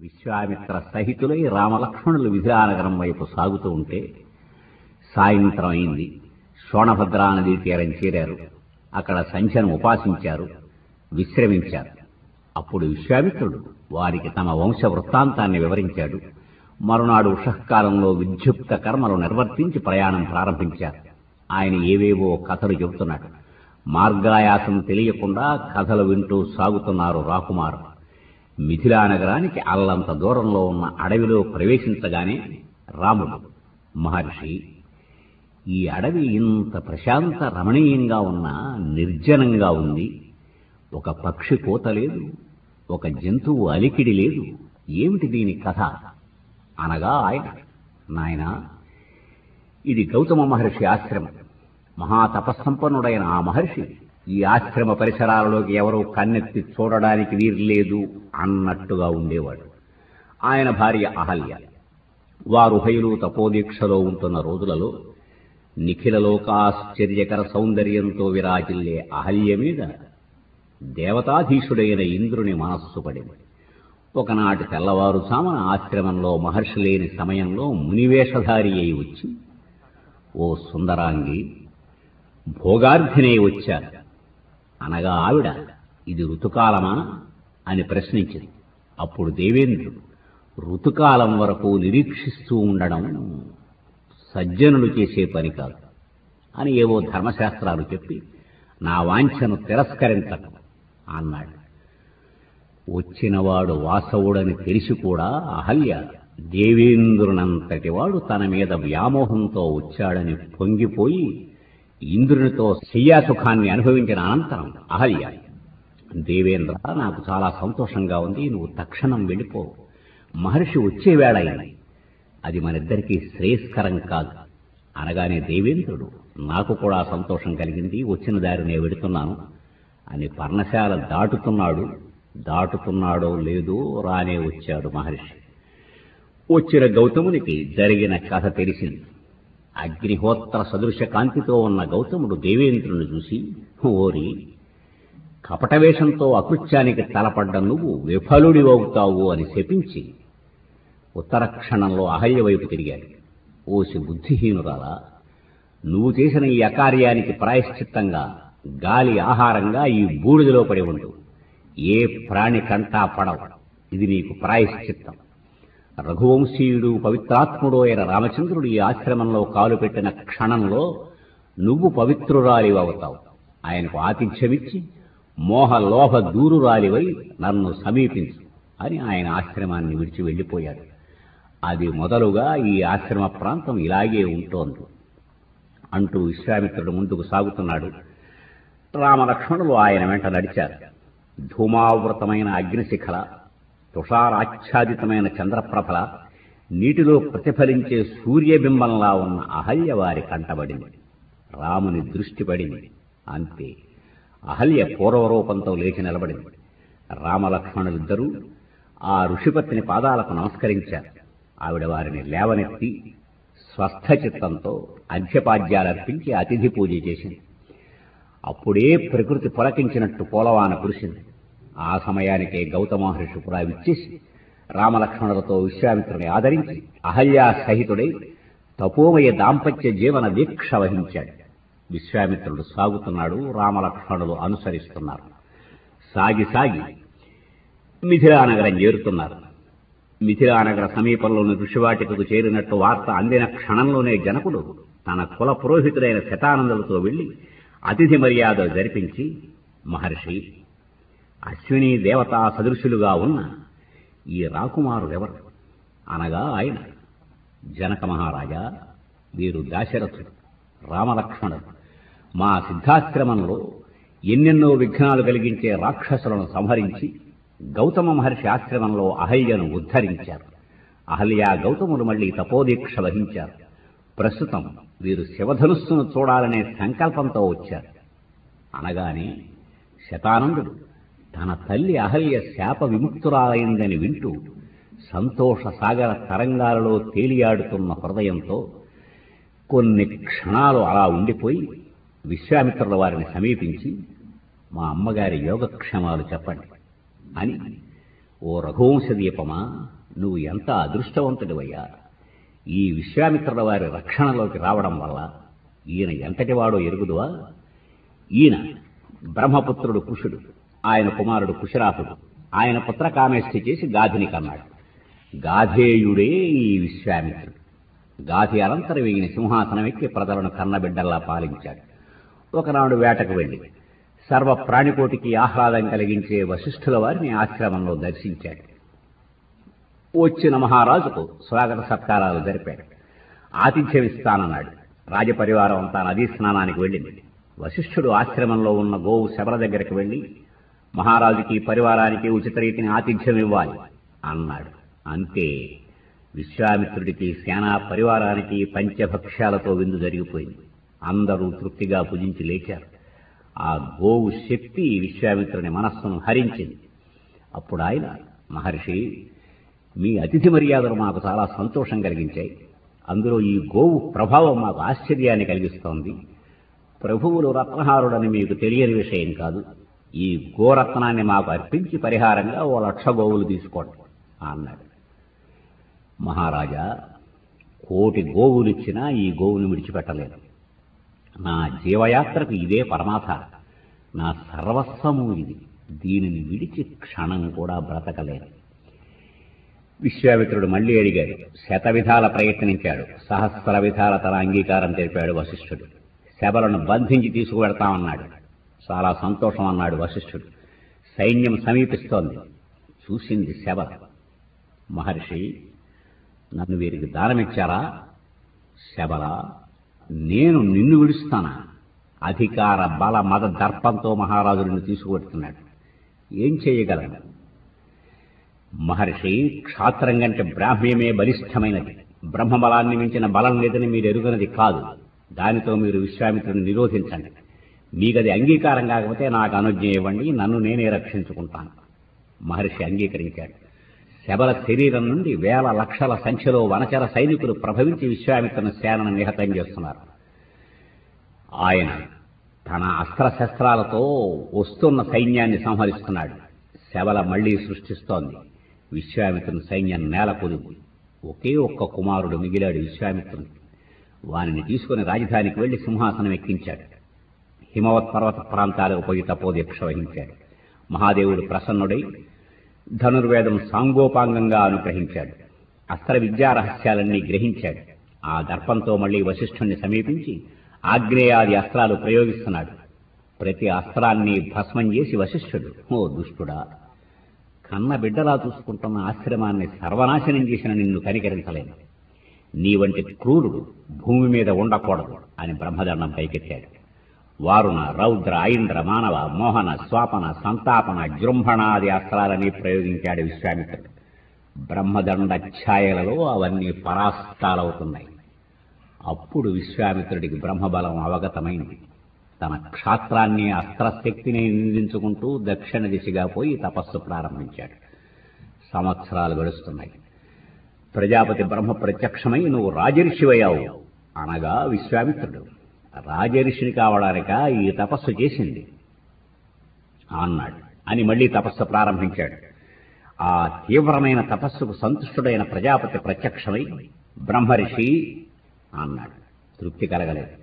విశ్వామిత్ర సహితులై రామలక్ష్మణులు విధిరానగరం వైపు సాగుతూ ఉంటే సాయంత్రం అయింది శోణభద్రా నదీ తీరం చేరారు అక్కడ సంధ్యను ఉపాసించారు విశ్రమించారు అప్పుడు విశ్వామిత్రుడు వారికి తమ వంశ వృత్తాంతాన్ని వివరించాడు మరునాడు ఉషఃకాలంలో విద్యుక్త కర్మలు నిర్వర్తించి ప్రయాణం ప్రారంభించారు ఆయన ఏవేవో కథలు చెబుతున్నాడు మార్గాయాసం తెలియకుండా కథలు వింటూ సాగుతున్నారు రాకుమారు మిథిలా నగరానికి అల్లంత దూరంలో ఉన్న అడవిలో ప్రవేశించగానే రాముడు మహర్షి ఈ అడవి ఇంత ప్రశాంత రమణీయంగా ఉన్న నిర్జనంగా ఉంది ఒక పక్షి కోత లేదు ఒక జంతువు అలికిడి లేదు ఏమిటి దీని కథ అనగా ఆయన నాయనా ఇది గౌతమ మహర్షి ఆశ్రమం మహాతపస్సంపన్నుడైన ఆ మహర్షి ఈ ఆశ్రమ పరిసరాలలోకి ఎవరూ కన్నెత్తి చూడడానికి వీర్లేదు అన్నట్టుగా ఉండేవాడు ఆయన భార్య అహల్య వారు ఉభయులు తపోదీక్షలో ఉంటున్న రోజులలో నిఖిల లోకాశ్చర్యకర సౌందర్యంతో విరాజిల్లే అహల్య మీద దేవతాధీశుడైన ఇంద్రుని మనస్సు పడింది ఒకనాటి తెల్లవారుజామున ఆశ్రమంలో మహర్షి లేని సమయంలో మునివేషధారి అయి వచ్చి ఓ సుందరాంగి భోగార్థినే వచ్చారు అనగా ఆవిడ ఇది ఋతుకాలమా అని ప్రశ్నించింది అప్పుడు దేవేంద్రుడు ఋతుకాలం వరకు నిరీక్షిస్తూ ఉండడం సజ్జనులు చేసే పని కాదు అని ఏవో ధర్మశాస్త్రాలు చెప్పి నా వాంఛను తిరస్కరించటం అన్నాడు వచ్చినవాడు వాసవుడని తెలిసి కూడా అహల్య దేవేంద్రునంతటి వాడు తన మీద వ్యామోహంతో వచ్చాడని పొంగిపోయి ఇంద్రునితో శయ్యాసుఖాన్ని అనుభవించిన అనంతరం అహల్య దేవేంద్ర నాకు చాలా సంతోషంగా ఉంది నువ్వు తక్షణం వెళ్ళిపో మహర్షి వచ్చే వేళ అయింది అది మనిద్దరికీ శ్రేయస్కరం కాదు అనగానే దేవేంద్రుడు నాకు కూడా సంతోషం కలిగింది వచ్చిన దారినే వెడుతున్నాను అని పర్ణశాల దాటుతున్నాడు దాటుతున్నాడో లేదో రానే వచ్చాడు మహర్షి వచ్చిన గౌతమునికి జరిగిన కథ తెలిసింది అగ్నిహోత్ర సదృశ కాంతితో ఉన్న గౌతముడు దేవేంద్రుని చూసి ఓరి కపటవేషంతో అకృత్యానికి తలపడ్డ నువ్వు విఫలుడివవుతావు అని శపించి ఉత్తర క్షణంలో అహల్య వైపు తిరిగాడు ఓసి బుద్ధిహీనురాలా నువ్వు చేసిన ఈ అకార్యానికి ప్రాయశ్చిత్తంగా గాలి ఆహారంగా ఈ బూడిదలో పడి ఉండు ఏ ప్రాణి కంటా పడవు ఇది నీకు ప్రాయశ్చిత్తం రఘువంశీయుడు పవిత్రాత్ముడు అయిన రామచంద్రుడు ఈ ఆశ్రమంలో కాలు పెట్టిన క్షణంలో నువ్వు పవిత్రురాలివవుతావు ఆయనకు ఆతిథ్యమిచ్చి మోహ లోభ దూరురాలివై నన్ను సమీపించు అని ఆయన ఆశ్రమాన్ని విడిచి వెళ్ళిపోయాడు అది మొదలుగా ఈ ఆశ్రమ ప్రాంతం ఇలాగే ఉంటోంది అంటూ విశ్వామిత్రుడు ముందుకు సాగుతున్నాడు రామలక్ష్మణులు ఆయన వెంట నడిచారు ధూమావృతమైన అగ్నిశిఖల తుషారాచ్ఛాదితమైన చంద్రప్రభల నీటిలో ప్రతిఫలించే సూర్యబింబంలా ఉన్న అహల్య వారి కంటబడింది రాముని దృష్టి పడింది అంతే అహల్య పూర్వరూపంతో లేచి నిలబడింది రామలక్ష్మణులిద్దరూ ఆ ఋషిపత్ని పాదాలకు నమస్కరించారు ఆవిడ వారిని లేవనెత్తి స్వస్థ చిత్తంతో అర్ఘ్యపాద్యాలర్పించి అతిథి పూజ చేసింది అప్పుడే ప్రకృతి పులకించినట్టు పోలవాన కురిసింది ఆ సమయానికే గౌతమ మహర్షి కూడా విచ్చేసి రామలక్ష్మణులతో విశ్వామిత్రుని ఆదరించి అహల్యా సహితుడై తపోమయ దాంపత్య జీవన దీక్ష వహించాడు విశ్వామిత్రుడు సాగుతున్నాడు రామలక్ష్మణులు అనుసరిస్తున్నారు సాగి సాగి మిథిలానగరం చేరుతున్నారు మిథిలానగర సమీపంలోని ఋషివాటికకు చేరినట్టు వార్త అందిన క్షణంలోనే జనకుడు తన కుల పురోహితుడైన శతానందులతో వెళ్లి అతిథి మర్యాద జరిపించి మహర్షి అశ్విని దేవతా సదృశులుగా ఉన్న ఈ రాకుమారుడెవరు అనగా ఆయన జనక మహారాజా వీరు దాశరథుడు రామలక్ష్మణుడు మా సిద్ధాశ్రమంలో ఎన్నెన్నో విఘ్నాలు కలిగించే రాక్షసులను సంహరించి గౌతమ మహర్షి ఆశ్రమంలో అహల్యను ఉద్ధరించారు అహల్య గౌతములు మళ్లీ తపోదీక్ష వహించారు ప్రస్తుతం వీరు శివధనుస్సును చూడాలనే సంకల్పంతో వచ్చారు అనగానే శతానందుడు తన తల్లి అహల్య శాప విముక్తురాలైందని వింటూ సంతోష సాగర తరంగాలలో తేలియాడుతున్న హృదయంతో కొన్ని క్షణాలు అలా ఉండిపోయి విశ్వామిత్రుల వారిని సమీపించి మా అమ్మగారి యోగక్షేమాలు చెప్పండి అని ఓ రఘువంశ దీపమా నువ్వు ఎంత అదృష్టవంతుడివయ్యా ఈ విశ్వామిత్రుల వారి రక్షణలోకి రావడం వల్ల ఈయన ఎంతటి వాడో ఎరుగుదువా ఈయన బ్రహ్మపుత్రుడు కుషుడు ఆయన కుమారుడు కుశరాసుడు ఆయన పుత్ర కామేష్టి చేసి గాధిని కన్నాడు గాధేయుడే ఈ విశ్వామిత్రుడు గాధి అనంతరం ఈయన సింహాసనం ఎక్కి ప్రజలను కన్నబిడ్డల్లా పాలించాడు ఒకనాడు వేటకు వెళ్లి సర్వ ప్రాణికోటికి ఆహ్లాదం కలిగించే వశిష్ఠుల వారిని ఆశ్రమంలో దర్శించాడు వచ్చిన మహారాజుకు స్వాగత సత్కారాలు జరిపాడు ఆతిథ్యం ఇస్తానన్నాడు రాజపరివారం అంతా నదీ స్నానానికి వెళ్ళింది వశిష్ఠుడు ఆశ్రమంలో ఉన్న గోవు శబల దగ్గరికి వెళ్లి మహారాజుకి పరివారానికి ఉచిత రీతిని ఆతిథ్యం ఇవ్వాలి అన్నాడు అంతే విశ్వామిత్రుడికి సేనా పరివారానికి పంచభక్ష్యాలతో విందు జరిగిపోయింది అందరూ తృప్తిగా భుజించి లేచారు ఆ గోవు శక్తి విశ్వామిత్రుని మనస్సును హరించింది అప్పుడు ఆయన మహర్షి మీ అతిథి మర్యాదలు మాకు చాలా సంతోషం కలిగించాయి అందులో ఈ గోవు ప్రభావం మాకు ఆశ్చర్యాన్ని కలిగిస్తోంది ప్రభువులు రత్నహారుడని మీకు తెలియని విషయం కాదు ఈ గోరత్నాన్ని మాకు అర్పించి పరిహారంగా ఓ లక్ష గోవులు తీసుకోండి అన్నాడు మహారాజా కోటి గోవులిచ్చినా ఈ గోవుని విడిచిపెట్టలేదు నా జీవయాత్రకు ఇదే పరమాథ నా సర్వస్వము ఇది దీనిని విడిచి క్షణం కూడా బ్రతకలేను విశ్వామిత్రుడు మళ్లీ అడిగాడు శత విధాల ప్రయత్నించాడు సహస్ర విధాల తన అంగీకారం తెలిపాడు వశిష్ఠుడు శబలను బంధించి తీసుకువెడతామన్నాడు చాలా సంతోషం అన్నాడు వశిష్ఠుడు సైన్యం సమీపిస్తోంది చూసింది శబల మహర్షి నన్ను వీరికి దానమిచ్చారా శబల నేను నిన్ను విడుస్తానా అధికార బల మద దర్పంతో మహారాజు నిన్ను తీసుకువెడుతున్నాడు ఏం చేయగలను మహర్షి క్షాత్రం కంటే బ్రాహ్మ్యమే బలిష్టమైనది బ్రహ్మబలాన్ని మించిన బలం లేదని మీరు ఎరుగనది కాదు దానితో మీరు విశ్వామిత్రుని నిరోధించండి మీకది అంగీకారం కాకపోతే నాకు అనుజ్ఞ ఇవ్వండి నన్ను నేనే రక్షించుకుంటాను మహర్షి అంగీకరించాడు శబల శరీరం నుండి వేల లక్షల సంఖ్యలో వనచర సైనికులు ప్రభవించి విశ్వామిత్రుని సేనను నిహతం చేస్తున్నారు ఆయన తన అస్త్రశస్త్రాలతో వస్తున్న సైన్యాన్ని సంహరిస్తున్నాడు శబల మళ్లీ సృష్టిస్తోంది విశ్వామిత్రుని సైన్యం నేల కొలింది ఒకే ఒక్క కుమారుడు మిగిలాడు విశ్వామిత్రుని వానిని తీసుకుని రాజధానికి వెళ్లి సింహాసనం ఎక్కించాడు హిమవత్ పర్వత ప్రాంతాలకు పోయి తపోదీక్ష వహించాడు మహాదేవుడు ప్రసన్నుడై ధనుర్వేదం సాంగోపాంగంగా అనుగ్రహించాడు అస్త్ర విద్యా రహస్యాలన్నీ గ్రహించాడు ఆ దర్పంతో మళ్లీ వశిష్ఠుణ్ణి సమీపించి ఆగ్నేయాది అస్త్రాలు ప్రయోగిస్తున్నాడు ప్రతి అస్త్రాన్ని భస్మం చేసి వశిష్ఠుడు ఓ దుష్టుడా కన్న బిడ్డలా చూసుకుంటున్న ఆశ్రమాన్ని సర్వనాశనం చేసిన నిన్ను కనికరించలేను నీ వంటి క్రూరుడు భూమి మీద ఉండకూడదు అని బ్రహ్మదండం పైకెత్తాడు వారుణ రౌద్ర ఐంద్ర మానవ మోహన స్వాపన సంతాపన జృంభణాది అస్త్రాలని ప్రయోగించాడు విశ్వామిత్రుడు బ్రహ్మదండ ఛాయలలో అవన్నీ పరాస్తాలవుతున్నాయి అప్పుడు విశ్వామిత్రుడికి బ్రహ్మబలం అవగతమైంది తన క్షాత్రాన్ని అస్త్రశక్తిని నిందించుకుంటూ దక్షిణ దిశగా పోయి తపస్సు ప్రారంభించాడు సంవత్సరాలు గడుస్తున్నాయి ప్రజాపతి బ్రహ్మ ప్రత్యక్షమై నువ్వు రాజర్షివయ్యావు అనగా విశ్వామిత్రుడు రాజర్షిని కావడానిక ఈ తపస్సు చేసింది అన్నాడు అని మళ్లీ తపస్సు ప్రారంభించాడు ఆ తీవ్రమైన తపస్సుకు సంతుష్టుడైన ప్రజాపతి ప్రత్యక్షమై బ్రహ్మర్షి అన్నాడు తృప్తి కలగలేదు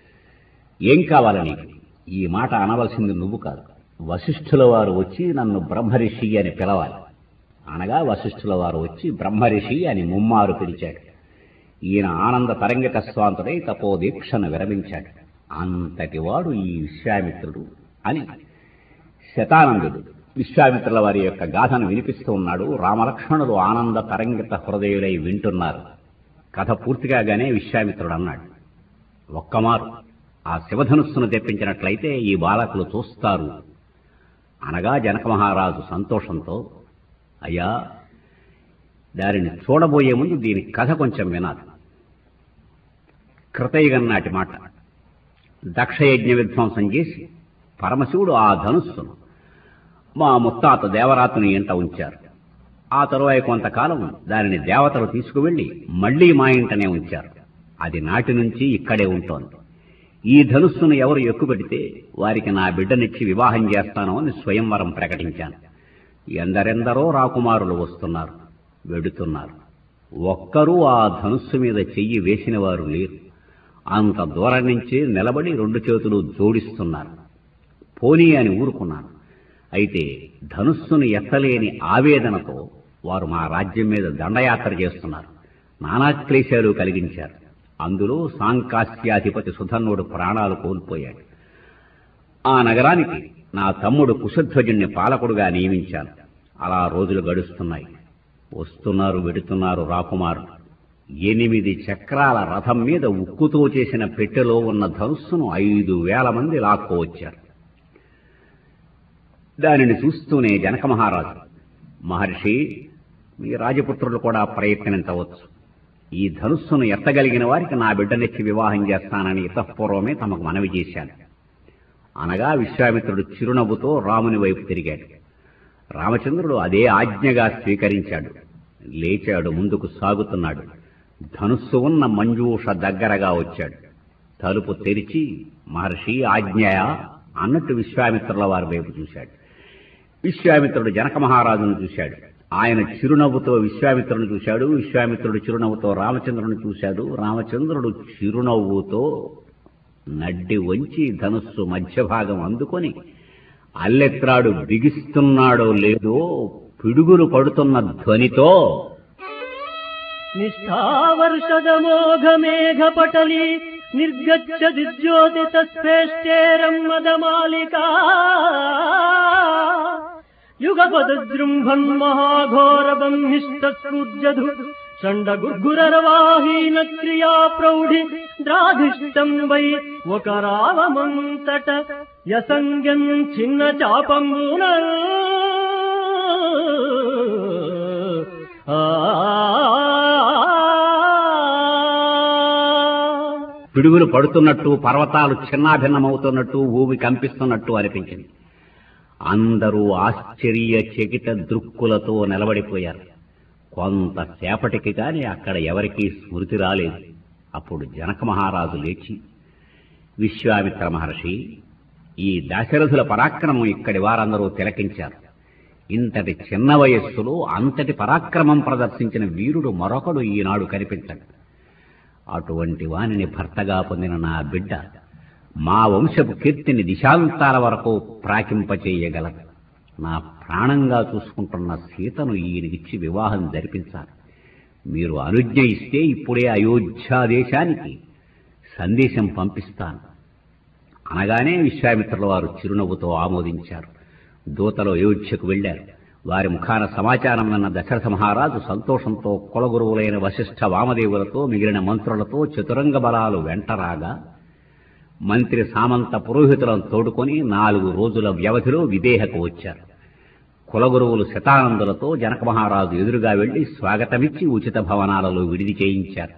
ఏం కావాలని ఈ మాట అనవలసింది నువ్వు కాదు వశిష్ఠుల వారు వచ్చి నన్ను బ్రహ్మరిషి అని పిలవాలి అనగా వశిష్ఠుల వారు వచ్చి బ్రహ్మరిషి అని ముమ్మారు పిలిచాడు ఈయన ఆనంద తరంగిత స్వాంతుడై తపోదీక్షను విరమించాడు అంతటి వాడు ఈ విశ్వామిత్రుడు అని శతానందుడు విశ్వామిత్రుల వారి యొక్క గాథను వినిపిస్తూ ఉన్నాడు రామలక్ష్మణులు ఆనంద తరంగిత హృదయులై వింటున్నారు కథ పూర్తిగానే విశ్వామిత్రుడు అన్నాడు ఒక్కమారు ఆ శివధనుస్సును తెప్పించినట్లయితే ఈ బాలకులు చూస్తారు అనగా జనక మహారాజు సంతోషంతో అయ్యా దానిని చూడబోయే ముందు దీని కథ కొంచెం వినాలి కృతయుగం నాటి మాట దక్షయజ్ఞ విధ్వంసం చేసి పరమశివుడు ఆ ధనుస్సును మా ముత్తాత దేవరాతుని ఎంట ఉంచారు ఆ తరువాయి కొంతకాలం దానిని దేవతలు తీసుకువెళ్లి మళ్లీ మా ఇంటనే ఉంచారు అది నాటి నుంచి ఇక్కడే ఉంటోంది ఈ ధనుస్సును ఎవరు ఎక్కుపెడితే వారికి నా బిడ్డనిచ్చి వివాహం చేస్తాను అని స్వయంవరం ప్రకటించాను ఎందరెందరో రాకుమారులు వస్తున్నారు వెడుతున్నారు ఒక్కరూ ఆ ధనుస్సు మీద చెయ్యి వేసిన వారు లేరు అంత దూరం నుంచే నిలబడి రెండు చేతులు జోడిస్తున్నారు పోనీ అని ఊరుకున్నాను అయితే ధనుస్సును ఎత్తలేని ఆవేదనతో వారు మా రాజ్యం మీద దండయాత్ర చేస్తున్నారు నానా క్లేశాలు కలిగించారు అందులో సాంకాస్యాధిపతి సుధన్నుడు ప్రాణాలు కోల్పోయాడు ఆ నగరానికి నా తమ్ముడు కుశధ్వజుణ్ణి పాలకుడుగా నియమించాను అలా రోజులు గడుస్తున్నాయి వస్తున్నారు వెడుతున్నారు రాకుమారులు ఎనిమిది చక్రాల రథం మీద ఉక్కుతో చేసిన పెట్టెలో ఉన్న ధనుస్సును ఐదు వేల మంది లాక్కోవచ్చారు దానిని చూస్తూనే జనక మహారాజు మహర్షి మీ రాజపుత్రులు కూడా ప్రయత్నించవచ్చు ఈ ధనుస్సును ఎత్తగలిగిన వారికి నా బిడ్డనిచ్చి వివాహం చేస్తానని ఇతపూర్వమే తమకు మనవి చేశాను అనగా విశ్వామిత్రుడు చిరునవ్వుతో రాముని వైపు తిరిగాడు రామచంద్రుడు అదే ఆజ్ఞగా స్వీకరించాడు లేచాడు ముందుకు సాగుతున్నాడు ధనుస్సు ఉన్న మంజూష దగ్గరగా వచ్చాడు తలుపు తెరిచి మహర్షి ఆజ్ఞయా అన్నట్టు విశ్వామిత్రుల వారి వైపు చూశాడు విశ్వామిత్రుడు జనక మహారాజును చూశాడు ఆయన చిరునవ్వుతో విశ్వామిత్రుని చూశాడు విశ్వామిత్రుడు చిరునవ్వుతో రామచంద్రుని చూశాడు రామచంద్రుడు చిరునవ్వుతో నడ్డి వంచి ధనుస్సు మధ్య భాగం అందుకొని అల్లెత్రాడు బిగిస్తున్నాడో లేదో పిడుగులు పడుతున్న ధ్వనితో నిష్ఠావర్షదమోఘమేఘపటలీ నిర్గచ్చది జ్యోతితస్ఫేష్టేరం మదమాలికా యుగపదజృంభన్ మహాఘోరబంహిష్టూర్జధు షండగుర్గురవాహీన క్రియా ప్రౌఢి ద్రాధిష్టం వై ఒక రావమంతట యసంగం చిన్న చాపమున పిడుగులు పడుతున్నట్టు పర్వతాలు చిన్నాభిన్నమవుతున్నట్టు భూమి కంపిస్తున్నట్టు అనిపించింది అందరూ ఆశ్చర్య చకిత దృక్కులతో నిలబడిపోయారు కొంతసేపటికి కాని అక్కడ ఎవరికీ స్మృతి రాలేదు అప్పుడు జనక మహారాజు లేచి విశ్వామిత్ర మహర్షి ఈ దశరథుల పరాక్రమం ఇక్కడి వారందరూ తిలకించారు ఇంతటి చిన్న వయస్సులో అంతటి పరాక్రమం ప్రదర్శించిన వీరుడు మరొకడు ఈనాడు కనిపించడు అటువంటి వానిని భర్తగా పొందిన నా బిడ్డ మా వంశపు కీర్తిని దిశాంతాల వరకు ప్రాకింపచేయగలదు నా ప్రాణంగా చూసుకుంటున్న సీతను ఈయనకిచ్చి వివాహం జరిపించాలి మీరు అనుజ్ఞ ఇస్తే ఇప్పుడే అయోధ్యా దేశానికి సందేశం పంపిస్తాను అనగానే విశ్వామిత్రుల వారు చిరునవ్వుతో ఆమోదించారు దూతలు అయోధ్యకు వెళ్లారు వారి ముఖాన సమాచారం విన్న దశరథ మహారాజు సంతోషంతో కులగురువులైన వశిష్ఠ వామదేవులతో మిగిలిన మంత్రులతో చతురంగ బలాలు వెంటరాగా మంత్రి సామంత పురోహితులను తోడుకొని నాలుగు రోజుల వ్యవధిలో విదేహకు వచ్చారు కులగురువులు శతానందులతో జనక మహారాజు ఎదురుగా వెళ్లి స్వాగతమిచ్చి ఉచిత భవనాలలో విడిది చేయించారు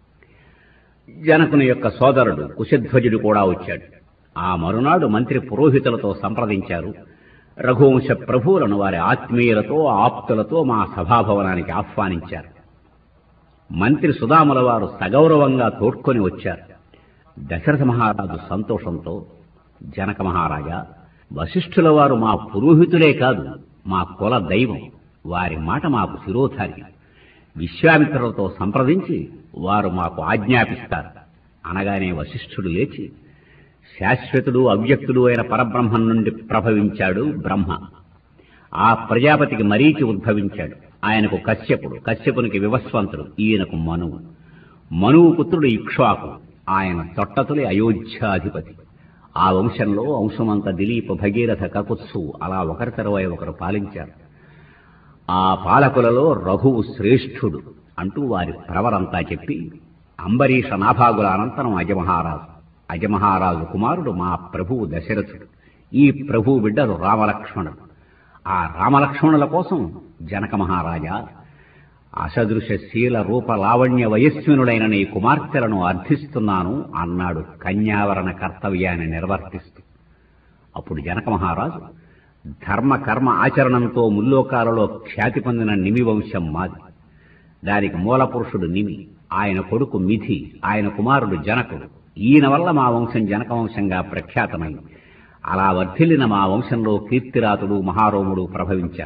జనకుని యొక్క సోదరుడు కుశధ్వజుడు కూడా వచ్చాడు ఆ మరునాడు మంత్రి పురోహితులతో సంప్రదించారు రఘువంశ ప్రభువులను వారి ఆత్మీయులతో ఆప్తులతో మా సభాభవనానికి ఆహ్వానించారు మంత్రి సుధాముల వారు సగౌరవంగా తోడ్కొని వచ్చారు దశరథ మహారాజు సంతోషంతో జనక మహారాజా వశిష్ఠుల వారు మా పురోహితులే కాదు మా కుల దైవం వారి మాట మాకు శిరోధార్యం విశ్వామిత్రులతో సంప్రదించి వారు మాకు ఆజ్ఞాపిస్తారు అనగానే వశిష్ఠుడు లేచి శాశ్వతుడు అవ్యక్తుడు అయిన పరబ్రహ్మం నుండి ప్రభవించాడు బ్రహ్మ ఆ ప్రజాపతికి మరీచి ఉద్భవించాడు ఆయనకు కశ్యపుడు కశ్యపునికి వివస్వంతుడు ఈయనకు మనువు మనువు పుత్రుడు ఇక్ష్వాకు ఆయన తొట్టతులి అయోధ్యాధిపతి ఆ వంశంలో వంశమంత దిలీప భగీరథ కకుత్సు అలా ఒకరి తరువాయి ఒకరు పాలించారు ఆ పాలకులలో రఘువు శ్రేష్ఠుడు అంటూ వారి ప్రవరంతా చెప్పి అంబరీష నాభాగుల అనంతరం అజమహారాజు అజమహారాజు కుమారుడు మా ప్రభువు దశరథుడు ఈ ప్రభువు బిడ్డలు రామలక్ష్మణుడు ఆ రామలక్ష్మణుల కోసం జనక మహారాజా అసదృశ శీల రూప లావణ్య వయస్వినుడైన నీ కుమార్తెలను అర్థిస్తున్నాను అన్నాడు కన్యావరణ కర్తవ్యాన్ని నిర్వర్తిస్తూ అప్పుడు జనక మహారాజు ధర్మ కర్మ ఆచరణంతో ముల్లోకాలలో ఖ్యాతి పొందిన నిమి వంశం మాది దానికి మూలపురుషుడు నిమి ఆయన కొడుకు మిథి ఆయన కుమారుడు జనకుడు ఈయన వల్ల మా వంశం జనక వంశంగా ప్రఖ్యాతమైంది అలా వర్ధిల్లిన మా వంశంలో కీర్తిరాతుడు మహారోముడు ప్రభవించారు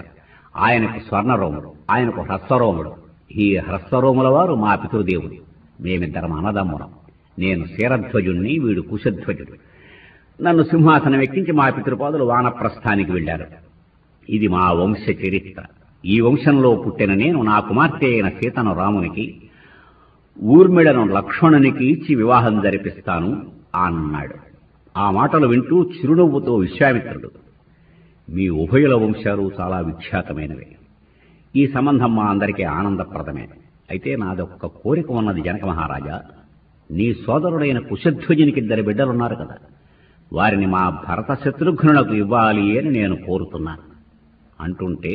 ఆయనకు స్వర్ణరోముడు ఆయనకు హ్రస్వరోముడు ఈ హ్రస్వరోముల వారు మా పితృదేవుడు మేమిద్దరం అన్నదమ్ములం నేను శీరధ్వజుణ్ణి వీడు కుశధ్వజుడు నన్ను సింహాసనం ఎక్కించి మా పితృపాదులు వానప్రస్థానికి వెళ్లారు ఇది మా వంశ చరిత్ర ఈ వంశంలో పుట్టిన నేను నా కుమార్తె అయిన సీతను రామునికి ఊర్మిళను లక్ష్మణునికి ఇచ్చి వివాహం జరిపిస్తాను అన్నాడు ఆ మాటలు వింటూ చిరునవ్వుతో విశ్వామిత్రుడు మీ ఉభయుల వంశాలు చాలా విఖ్యాతమైనవే ఈ సంబంధం మా అందరికీ ఆనందప్రదమే అయితే నాదొక్క కోరిక ఉన్నది జనక మహారాజా నీ సోదరుడైన కుశధ్వజునికి ఇద్దరు బిడ్డలున్నారు కదా వారిని మా భరత శత్రుఘ్నులకు ఇవ్వాలి అని నేను కోరుతున్నాను అంటుంటే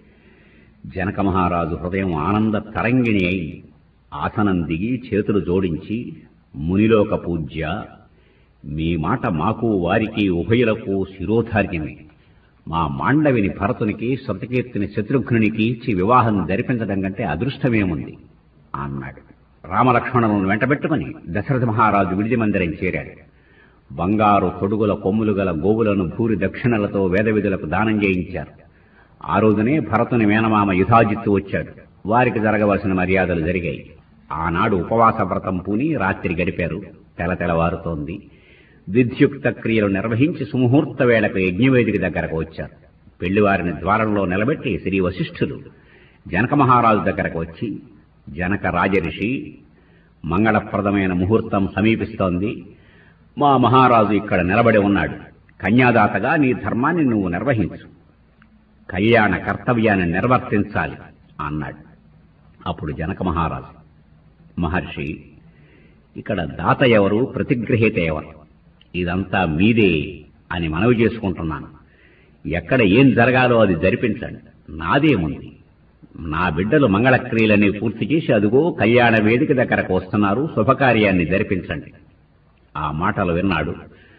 జనక మహారాజు హృదయం ఆనంద తరంగిణి అయి ఆసనం దిగి చేతులు జోడించి మునిలోక పూజ్య మీ మాట మాకు వారికి ఉభయులకు శిరోధార్యమే మా మాండవిని భరతునికి శృతకీర్తిని శత్రుఘ్నునికి ఇచ్చి వివాహం జరిపించడం కంటే అదృష్టమేముంది అన్నాడు రామలక్ష్మణులను వెంటబెట్టుకుని దశరథ మహారాజు విడిది మందిరం చేరాడు బంగారు తొడుగుల కొమ్ములు గల గోవులను భూరి దక్షిణలతో వేదవిధులకు దానం చేయించారు ఆ రోజునే భరతుని మేనమామ యుధాజిత్తు వచ్చాడు వారికి జరగవలసిన మర్యాదలు జరిగాయి ఆనాడు ఉపవాస వ్రతం పూని రాత్రి గడిపారు తెలతెలవారుతోంది విద్యుక్త క్రియలు నిర్వహించి సుముహూర్త వేళకు యజ్ఞవేదిక దగ్గరకు వచ్చారు పెళ్లివారిని ద్వారంలో నిలబెట్టి శ్రీ వశిష్ఠులు జనక మహారాజు దగ్గరకు వచ్చి జనక రాజరిషి మంగళప్రదమైన ముహూర్తం సమీపిస్తోంది మా మహారాజు ఇక్కడ నిలబడి ఉన్నాడు కన్యాదాతగా నీ ధర్మాన్ని నువ్వు నిర్వహించు కళ్యాణ కర్తవ్యాన్ని నిర్వర్తించాలి అన్నాడు అప్పుడు జనక మహారాజు మహర్షి ఇక్కడ దాత ఎవరు ప్రతిగ్రహీత ఎవరు ఇదంతా మీదే అని మనవి చేసుకుంటున్నాను ఎక్కడ ఏం జరగాలో అది జరిపించండి నాదేముంది నా బిడ్డలు మంగళక్రియలన్నీ పూర్తి చేసి అదుగో కళ్యాణ వేదిక దగ్గరకు వస్తున్నారు శుభకార్యాన్ని జరిపించండి ఆ మాటలు విన్నాడు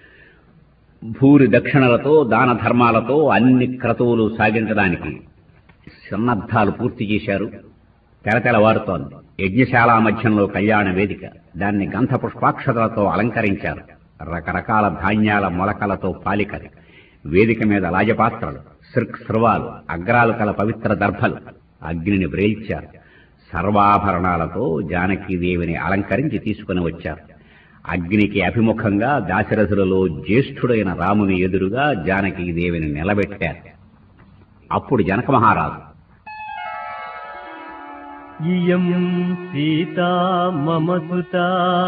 భూరి దక్షిణలతో దాన ధర్మాలతో అన్ని క్రతువులు సాగించడానికి సన్నద్ధాలు పూర్తి చేశారు తెలతెలవారుతోంది యజ్ఞశాల మధ్యంలో కళ్యాణ వేదిక దాన్ని గంధ పుష్పాక్షతలతో అలంకరించారు రకరకాల ధాన్యాల మొలకలతో పాలికలు వేదిక మీద లాజపాత్రలు శృక్ శృవాలు అగ్రాలు కల పవిత్ర దర్భలు అగ్నిని వ్రేల్చారు సర్వాభరణాలతో జానకీదేవిని అలంకరించి తీసుకుని వచ్చారు అగ్నికి అభిముఖంగా దాశరథులలో జ్యేష్ఠుడైన రాముని ఎదురుగా జానకీదేవిని నిలబెట్టారు అప్పుడు జనక మహారాజు ఇయం సీతా మమ సుతా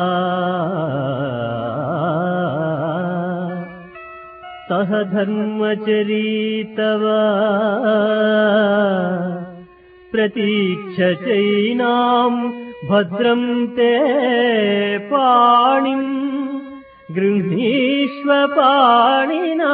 సహ ధర్మచరీతవ ప్రతీక్ష చైనాం భద్రం తే పాణిం గృహీష్వ పాణినా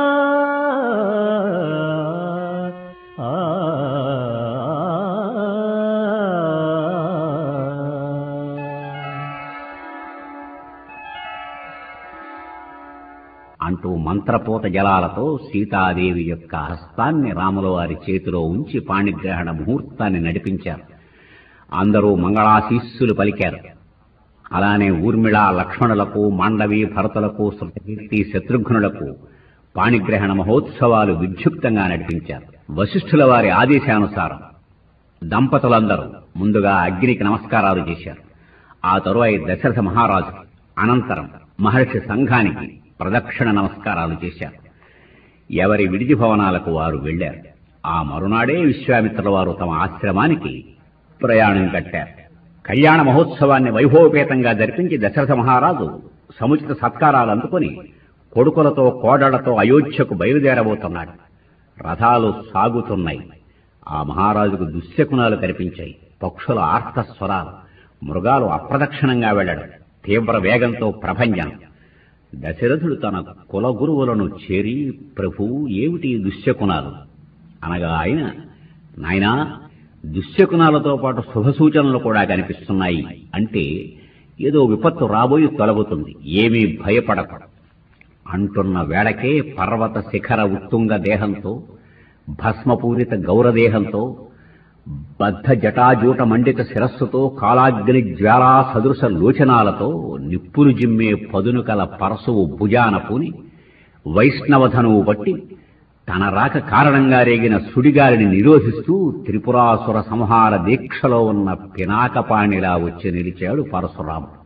అంటూ మంత్రపూత జలాలతో సీతాదేవి యొక్క హస్తాన్ని రాముల వారి చేతిలో ఉంచి పాణిగ్రహణ ముహూర్తాన్ని నడిపించారు అందరూ మంగళాశీస్సులు పలికారు అలానే ఊర్మిళ లక్ష్మణులకు మాండవి భరతులకు శృతకీర్తి శత్రుఘ్నులకు పాణిగ్రహణ మహోత్సవాలు విధ్యుక్తంగా నడిపించారు వశిష్ఠుల వారి ఆదేశానుసారం దంపతులందరూ ముందుగా అగ్నికి నమస్కారాలు చేశారు ఆ తరువాయి దశరథ మహారాజు అనంతరం మహర్షి సంఘానికి ప్రదక్షిణ నమస్కారాలు చేశారు ఎవరి విడిది భవనాలకు వారు వెళ్లారు ఆ మరునాడే విశ్వామిత్రుల వారు తమ ఆశ్రమానికి ప్రయాణం కట్టారు కళ్యాణ మహోత్సవాన్ని వైభవపేతంగా జరిపించి దశరథ మహారాజు సముచిత సత్కారాలు అందుకుని కొడుకులతో కోడళ్లతో అయోధ్యకు బయలుదేరబోతున్నాడు రథాలు సాగుతున్నాయి ఆ మహారాజుకు దుశ్శకునాలు కనిపించాయి పక్షుల ఆర్త స్వరాలు మృగాలు అప్రదక్షిణంగా వెళ్లడం తీవ్ర వేగంతో ప్రభంజనం దశరథుడు తన కుల గురువులను చేరి ప్రభు ఏమిటి ఈ దుశ్శకునాలు అనగా ఆయన నాయనా దుశ్శకునాలతో పాటు శుభ సూచనలు కూడా కనిపిస్తున్నాయి అంటే ఏదో విపత్తు రాబోయి తొలగుతుంది ఏమీ భయపడక అంటున్న వేళకే పర్వత శిఖర ఉత్తుంగ దేహంతో భస్మపూరిత గౌరదేహంతో బద్ధ జటాజూట మండిత శిరస్సుతో కాలాగ్ని జ్వాలా సదృశ లోచనాలతో నిప్పులు జిమ్మే పదును కల పరశువు భుజాన పూని వైష్ణవధనువు బట్టి తన రాక కారణంగా రేగిన సుడిగాలిని నిరోధిస్తూ త్రిపురాసుర సంహార దీక్షలో ఉన్న పినాకపాణిలా వచ్చి నిలిచాడు పరశురాముడు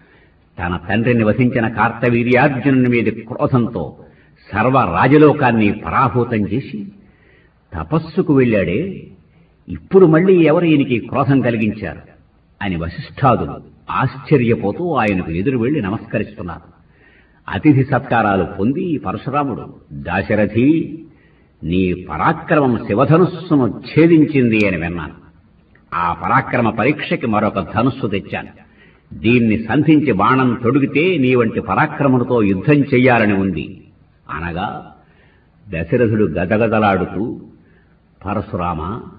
తన తండ్రిని వధించిన కార్తవీర్యార్జునుని మీద క్రోధంతో సర్వ రాజలోకాన్ని పరాభూతం చేసి తపస్సుకు వెళ్ళాడే ఇప్పుడు మళ్ళీ ఎవరు ఈయనకి క్రోధం కలిగించారు అని వశిష్ఠాదులు ఆశ్చర్యపోతూ ఆయనకు ఎదురు వెళ్లి నమస్కరిస్తున్నారు అతిథి సత్కారాలు పొంది పరశురాముడు దాశరథి నీ పరాక్రమం శివధనుస్సును ఛేదించింది అని విన్నాను ఆ పరాక్రమ పరీక్షకి మరొక ధనుస్సు తెచ్చాను దీన్ని సంధించి బాణం తొడిగితే నీ వంటి పరాక్రములతో యుద్ధం చెయ్యాలని ఉంది అనగా దశరథుడు గదగదలాడుతూ పరశురామ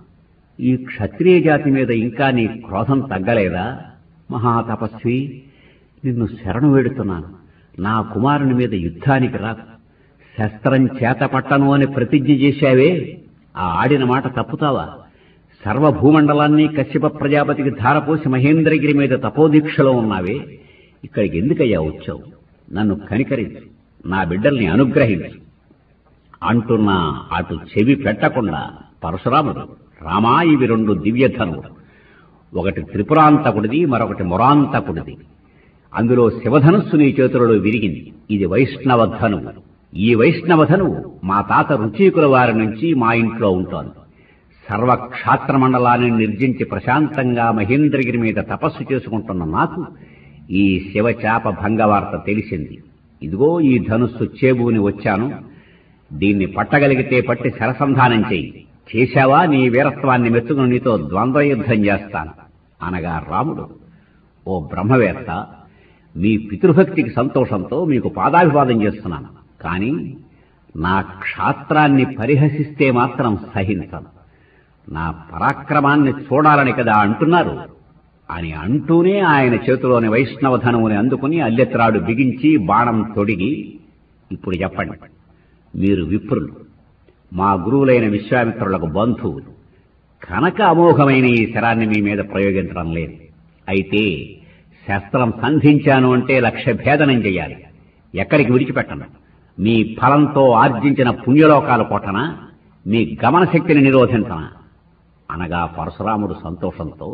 ఈ క్షత్రియ జాతి మీద ఇంకా నీ క్రోధం తగ్గలేదా మహాతపస్వి నిన్ను శరణు వేడుతున్నాను నా కుమారుని మీద యుద్ధానికి రా శస్త్రం చేతపట్టను అని ప్రతిజ్ఞ చేశావే ఆ ఆడిన మాట తప్పుతావా సర్వభూమండలాన్ని కశ్యప ప్రజాపతికి ధారపోసి మహేంద్రగిరి మీద తపోదీక్షలో ఉన్నావే ఇక్కడికి ఎందుకయ్యా వచ్చావు నన్ను కనికరించు నా బిడ్డల్ని అనుగ్రహించు అంటున్నా అటు చెవి పెట్టకుండా పరశురాముడు రామా ఇవి రెండు దివ్యధనువులు ఒకటి త్రిపురాంతకుడిది మరొకటి మురాంతకుడిది అందులో శివధనుస్సు నీ చేతులలో విరిగింది ఇది వైష్ణవ ధనువు ఈ వైష్ణవ ధనువు మా తాత రుచీకుల వారి నుంచి మా ఇంట్లో ఉంటోంది సర్వక్షాత్ర మండలాన్ని నిర్జించి ప్రశాంతంగా మహేంద్రగిరి మీద తపస్సు చేసుకుంటున్న నాకు ఈ శివచాప భంగవార్త తెలిసింది ఇదిగో ఈ ధనుస్సు చేబూని వచ్చాను దీన్ని పట్టగలిగితే పట్టి శరసంధానం చెయ్యి చేశావా నీ వీరత్వాన్ని మెచ్చుకుని నీతో ద్వంద్వ యుద్ధం చేస్తాను అనగా రాముడు ఓ బ్రహ్మవేత్త మీ పితృభక్తికి సంతోషంతో మీకు పాదాభివాదం చేస్తున్నాను కానీ నా క్షాత్రాన్ని పరిహసిస్తే మాత్రం సహించను నా పరాక్రమాన్ని చూడాలని కదా అంటున్నారు అని అంటూనే ఆయన చేతిలోని వైష్ణవ ధనువుని అందుకుని అల్లెత్రాడు బిగించి బాణం తొడిగి ఇప్పుడు చెప్పండి మీరు విప్రులు మా గురువులైన విశ్వామిత్రులకు బంధువులు కనుక అమోఘమైన ఈ శరాన్ని మీ మీద ప్రయోగించడం లేదు అయితే శస్త్రం సంధించాను అంటే లక్ష్య భేదనం చెయ్యాలి ఎక్కడికి విడిచిపెట్టను మీ ఫలంతో ఆర్జించిన పుణ్యలోకాలు కొట్టనా మీ గమన శక్తిని నిరోధించనా అనగా పరశురాముడు సంతోషంతో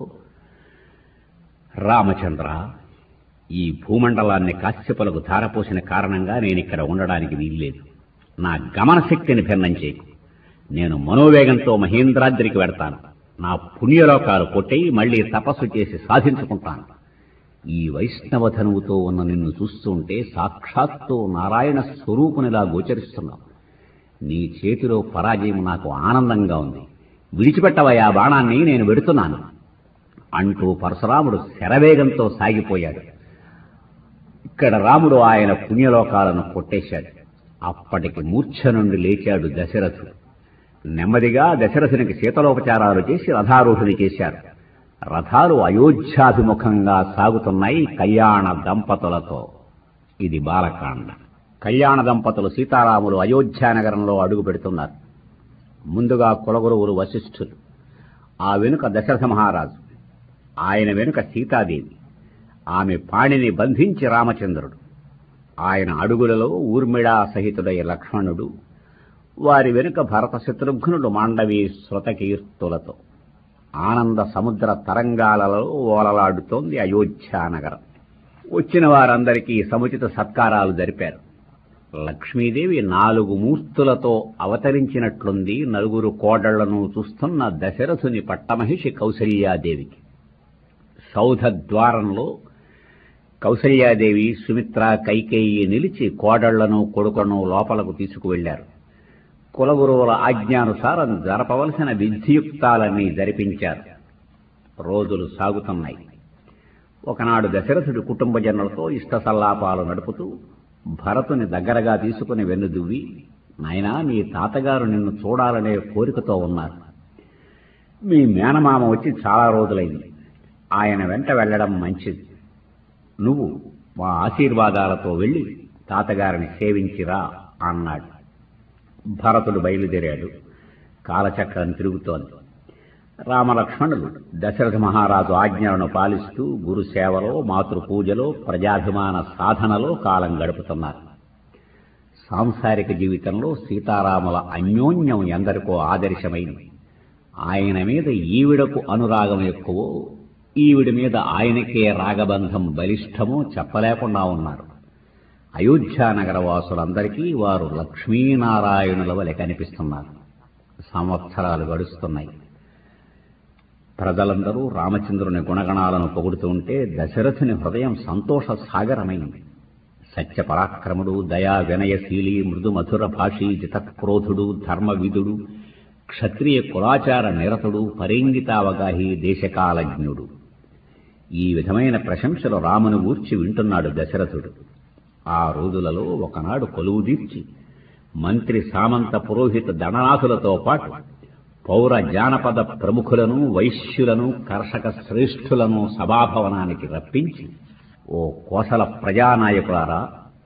రామచంద్ర ఈ భూమండలాన్ని కాశ్యపులకు ధారపోసిన కారణంగా నేనిక్కడ ఉండడానికి వీల్లేదు నా గమన శక్తిని భిన్నం చేయకు నేను మనోవేగంతో మహేంద్రాద్రికి వెడతాను నా పుణ్యలోకాలు కొట్టి మళ్లీ తపస్సు చేసి సాధించుకుంటాను ఈ వైష్ణవ ధనువుతో ఉన్న నిన్ను చూస్తుంటే సాక్షాత్తు నారాయణ స్వరూపునిలా గోచరిస్తున్నావు నీ చేతిలో పరాజయం నాకు ఆనందంగా ఉంది విడిచిపెట్టవయ్యా బాణాన్ని నేను వెడుతున్నాను అంటూ పరశురాముడు శరవేగంతో సాగిపోయాడు ఇక్కడ రాముడు ఆయన పుణ్యలోకాలను కొట్టేశాడు అప్పటికి మూర్ఛ నుండి లేచాడు దశరథుడు నెమ్మదిగా దశరథునికి శీతలోపచారాలు చేసి రథారూఢుని చేశారు రథాలు అయోధ్యాభిముఖంగా సాగుతున్నాయి కళ్యాణ దంపతులతో ఇది బాలకాండ కళ్యాణ దంపతులు సీతారాములు అయోధ్యానగరంలో అడుగు పెడుతున్నారు ముందుగా కులగురువులు వశిష్ఠులు ఆ వెనుక దశరథ మహారాజు ఆయన వెనుక సీతాదేవి ఆమె పాణిని బంధించి రామచంద్రుడు ఆయన అడుగులలో ఊర్మిళా సహితుడై లక్ష్మణుడు వారి వెనుక భరత శత్రుఘ్నుడు మాండవి శృతకీర్తులతో ఆనంద సముద్ర తరంగాలలో ఓలలాడుతోంది అయోధ్యానగరం వచ్చిన వారందరికీ సముచిత సత్కారాలు జరిపారు లక్ష్మీదేవి నాలుగు మూర్తులతో అవతరించినట్లుంది నలుగురు కోడళ్లను చూస్తున్న దశరథుని పట్టమహిషి కౌసల్యాదేవికి సౌధ ద్వారంలో కౌసల్యాదేవి సుమిత్ర కైకేయి నిలిచి కోడళ్లను కొడుకులను లోపలకు తీసుకువెళ్లారు కులగురువుల ఆజ్ఞానుసారం జరపవలసిన విధియుక్తాలన్నీ జరిపించారు రోజులు సాగుతున్నాయి ఒకనాడు దశరథుడు కుటుంబ జనులతో ఇష్ట సల్లాపాలు నడుపుతూ భరతుని దగ్గరగా తీసుకుని వెన్నుదువ్వి నాయనా మీ తాతగారు నిన్ను చూడాలనే కోరికతో ఉన్నారు మీ మేనమామ వచ్చి చాలా రోజులైంది ఆయన వెంట వెళ్ళడం మంచిది నువ్వు మా ఆశీర్వాదాలతో వెళ్ళి తాతగారిని సేవించిరా అన్నాడు భరతుడు బయలుదేరాడు కాలచక్రం తిరుగుతోంది రామలక్ష్మణులు దశరథ మహారాజు ఆజ్ఞలను పాలిస్తూ గురు సేవలో మాతృ పూజలో ప్రజాభిమాన సాధనలో కాలం గడుపుతున్నారు సాంసారిక జీవితంలో సీతారాముల అన్యోన్యం ఎందరికో ఆదర్శమైంది ఆయన మీద ఈవిడకు అనురాగం ఎక్కువో ఈవిడి మీద ఆయనకే రాగబంధం బలిష్టమో చెప్పలేకుండా ఉన్నారు అయోధ్యానగర వాసులందరికీ వారు లక్ష్మీనారాయణుల వలె కనిపిస్తున్నారు సంవత్సరాలు గడుస్తున్నాయి ప్రజలందరూ రామచంద్రుని గుణగణాలను పొగుడుతుంటే దశరథుని హృదయం సంతోష సాగరమైంది సత్యపరాక్రముడు దయా వినయశీలి మృదు మధుర భాషీ జితక్రోధుడు ధర్మవిధుడు క్షత్రియ కులాచార నిరతుడు పరేంగితావగాహి దేశకాలజ్ఞుడు ఈ విధమైన ప్రశంసలు రామును గూర్చి వింటున్నాడు దశరథుడు ఆ రోజులలో ఒకనాడు కొలువు తీర్చి మంత్రి సామంత పురోహిత దండనాథులతో పాటు పౌర జానపద ప్రముఖులను వైశ్యులను కర్షక శ్రేష్ఠులను సభాభవనానికి రప్పించి ఓ కోసల ప్రజానాయకులారా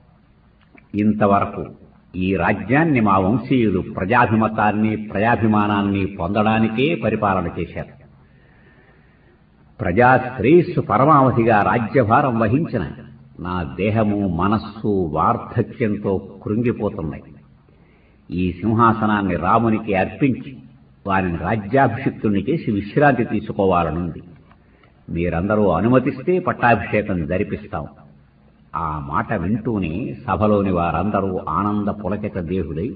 ఇంతవరకు ఈ రాజ్యాన్ని మా వంశీయులు ప్రజాభిమతాన్ని ప్రజాభిమానాన్ని పొందడానికే పరిపాలన చేశారు ప్రజా శ్రేయస్సు పరమావధిగా రాజ్యభారం వహించిన నా దేహము మనస్సు వార్ధక్యంతో కృంగిపోతున్నాయి ఈ సింహాసనాన్ని రామునికి అర్పించి వారిని రాజ్యాభిషిక్తుణ్ణి చేసి విశ్రాంతి తీసుకోవాలనుంది మీరందరూ అనుమతిస్తే పట్టాభిషేకం జరిపిస్తాం ఆ మాట వింటూనే సభలోని వారందరూ ఆనంద పులకిత దేహుడై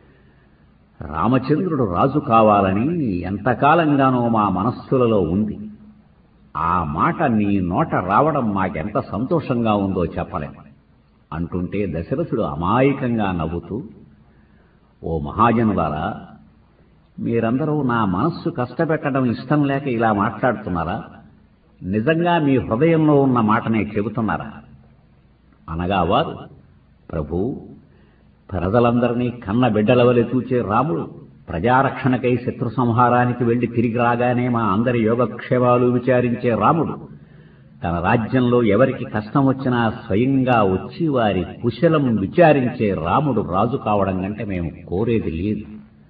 రామచంద్రుడు రాజు కావాలని ఎంతకాలంగానో మా మనస్సులలో ఉంది ఆ మాట నీ నోట రావడం మాకెంత సంతోషంగా ఉందో చెప్పలేం అంటుంటే దశరథుడు అమాయకంగా నవ్వుతూ ఓ మహాజనులారా మీరందరూ నా మనస్సు కష్టపెట్టడం ఇష్టం లేక ఇలా మాట్లాడుతున్నారా నిజంగా మీ హృదయంలో ఉన్న మాటనే చెబుతున్నారా అనగా వారు ప్రభు ప్రజలందరినీ కన్న బిడ్డల వలె చూచే రాముడు ప్రజారక్షణకై శత్రు సంహారానికి వెళ్లి తిరిగి రాగానే మా అందరి యోగక్షేమాలు విచారించే రాముడు తన రాజ్యంలో ఎవరికి కష్టం వచ్చినా స్వయంగా వచ్చి వారి కుశలం విచారించే రాముడు రాజు కావడం కంటే మేము కోరేది లేదు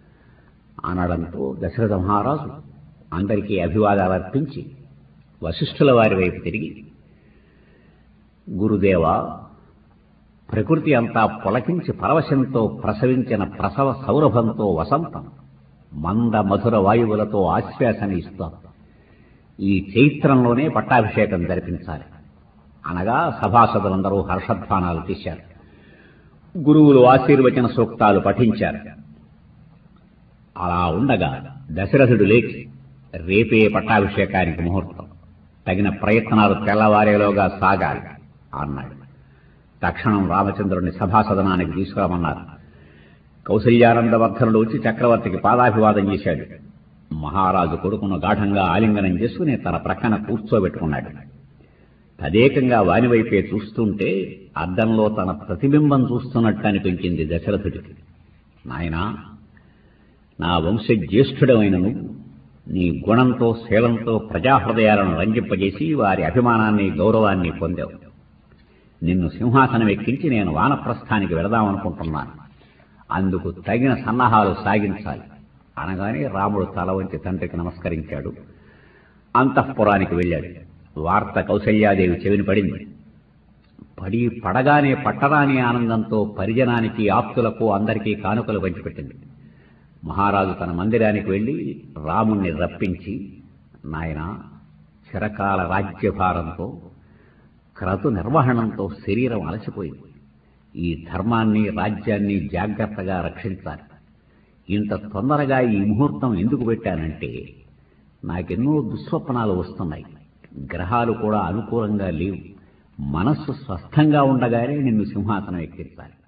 అనడంతో దశరథ మహారాజు అందరికీ అభివాదాలు అర్పించి వశిష్ఠుల వారి వైపు తిరిగి గురుదేవా ప్రకృతి అంతా పులకించి పరవశంతో ప్రసవించిన ప్రసవ సౌరభంతో వసంతం మంద మధుర వాయువులతో ఆశ్వాసన ఇస్తాం ఈ చైత్రంలోనే పట్టాభిషేకం జరిపించాలి అనగా సభాసదులందరూ హర్షధ్వానాలు తీశారు గురువులు ఆశీర్వచన సూక్తాలు పఠించారు అలా ఉండగా దశరథుడు లేచి రేపే పట్టాభిషేకానికి ముహూర్తం తగిన ప్రయత్నాలు తెల్లవారేలోగా సాగాలి అన్నాడు తక్షణం రామచంద్రుడిని సభాసదనానికి తీసుకురామన్నారు కౌసల్యానందవర్ధనుడు వచ్చి చక్రవర్తికి పాదాభివాదం చేశాడు మహారాజు కొడుకును గాఢంగా ఆలింగనం చేసుకుని తన ప్రక్కన కూర్చోబెట్టుకున్నాడు తదేకంగా వానివైపే చూస్తుంటే అద్దంలో తన ప్రతిబింబం చూస్తున్నట్టు అనిపించింది దశరథుడికి నాయనా నా వంశజ్యేష్ఠుడమైన నువ్వు నీ గుణంతో శీలంతో ప్రజాహృదయాలను రంజింపజేసి వారి అభిమానాన్ని గౌరవాన్ని పొందావు నిన్ను సింహాసనం ఎక్కించి నేను వానప్రస్థానికి వెళదామనుకుంటున్నాను అందుకు తగిన సన్నాహాలు సాగించాలి అనగానే రాముడు తల వంచి తండ్రికి నమస్కరించాడు అంతఃపురానికి వెళ్ళాడు వార్త కౌసల్యాదేవి చెవిని పడింది పడి పడగానే పట్టరాని ఆనందంతో పరిజనానికి ఆప్తులకు అందరికీ కానుకలు పంచిపెట్టింది మహారాజు తన మందిరానికి వెళ్లి రాముణ్ణి రప్పించి నాయన చిరకాల రాజ్యభారంతో క్రతు నిర్వహణంతో శరీరం అలసిపోయింది ఈ ధర్మాన్ని రాజ్యాన్ని జాగ్రత్తగా రక్షించాలి ఇంత తొందరగా ఈ ముహూర్తం ఎందుకు పెట్టానంటే నాకెన్నో దుస్వప్నాలు వస్తున్నాయి గ్రహాలు కూడా అనుకూలంగా లేవు మనస్సు స్వస్థంగా ఉండగానే నిన్ను సింహాసనం ఎక్కించాలి